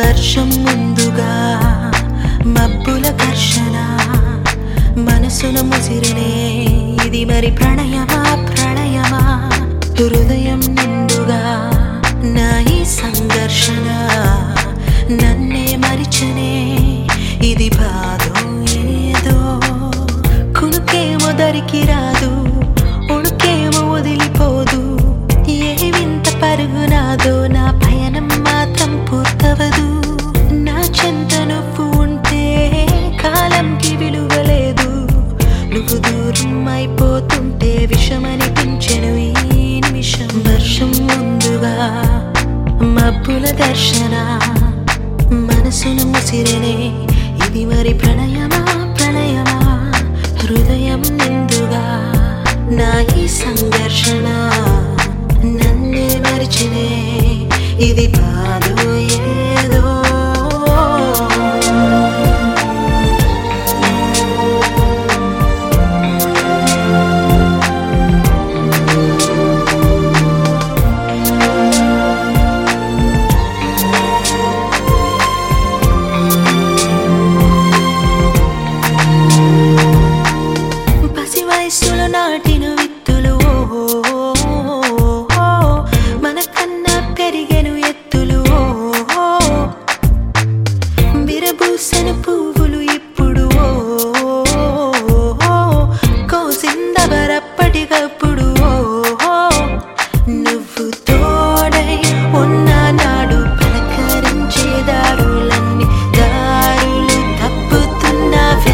వర్షం ముందుగా మబ్బుల ఘర్షణ మనసున ముసిరినే ఇది మరి ప్రణయమా ప్రణయమా హృదయం నిండుగా నా ఈ సంఘర్షణ నన్నే మరిచనే ఇది బాధో ఏదో కునుకేమో దరికి రాదు ఉణుకేమో వదిలిపోదు ఏ వింత పరుగు నాదో నా పయనం మాత్రం పూర్తవదు నా చెంత నువ్వు ఉంటే కాలంకి విలువ లేదు నువ్వు దూరం అయిపోతుంటే విషమనిపించెను ఈ నిమిషం వర్షం ముందుగా మబ్బుల దర్శన మనసును ముసిరనే ఇది మరి ప్రణయమా ప్రణయమా హృదయం నిందుగా నా ఈ సంఘర్షణ నన్నే మరిచినే ఇది బాధో ఏదో పసి వయసులో నాటిన విత్తులు ఓహో మనకన్నా పెరిగెను ఎత్తులు ఓహో విరబూసెను పువ్వులు ఇప్పుడు ఓహో కోసిందవరప్పటికప్పుడు ఓహో నువ్వు తోడై ఉన్న నాడు పలకరించే దారులన్నీ దారులు తప్పుతున్నావే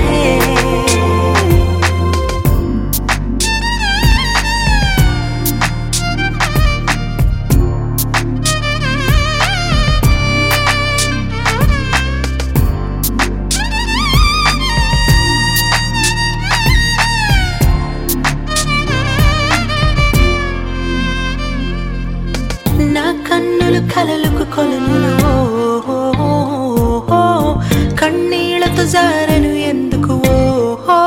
నా కన్నులు కలలకు కొలనులు ఓహో కన్నీళ్లతో జారను ఎందుకు ఓహో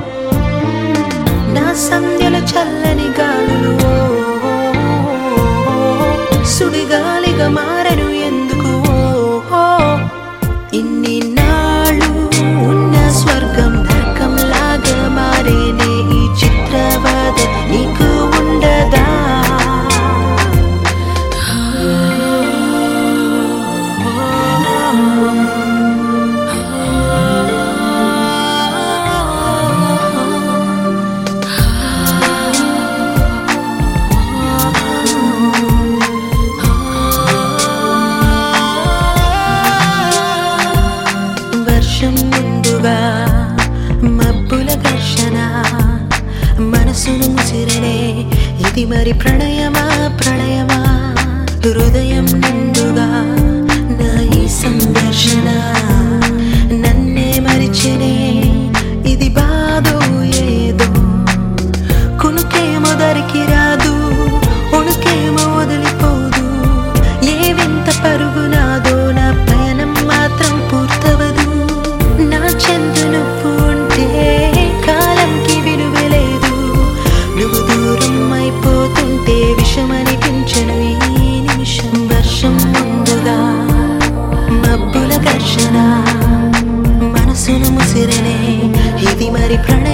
నా సంధ్యల చల్లని గాలులు ఓహో సుడిగాలిగా మారను ఎందుకు ఓహో ఇన్ని నాళ్ళు ఉన్న స్వర్గం నరకంలాగా మారేనే ఈ చిత్రవాద నీకు ఉండదా వర్షం ముందుగా మబ్బుల ఘర్షణ మనసును ముసిరనే ఇది మరి ప్రణయమా ప్రణయమా హృదయం నిండుగా నా ఈ సంఘర్షణ నన్నే మరిచినే ఇది బాధో ఏదో కునుకేమో దరికి రాదు ఉణుకేమో వదిలిపోదు ఏ వింత పరుగు నాదో నా పయనం మాత్రం పూర్తవదు నా చెంత నువ్వు ఉంటే కాలంకి విలువ లేదు నువ్వు దూరం అయిపోతుంటే విషమనిపించను ఈ నిమిషం వర్షం ముందుగా మబ్బుల ఘర్షణ మనసును ముసిరనే ఇది మరి ప్రణయ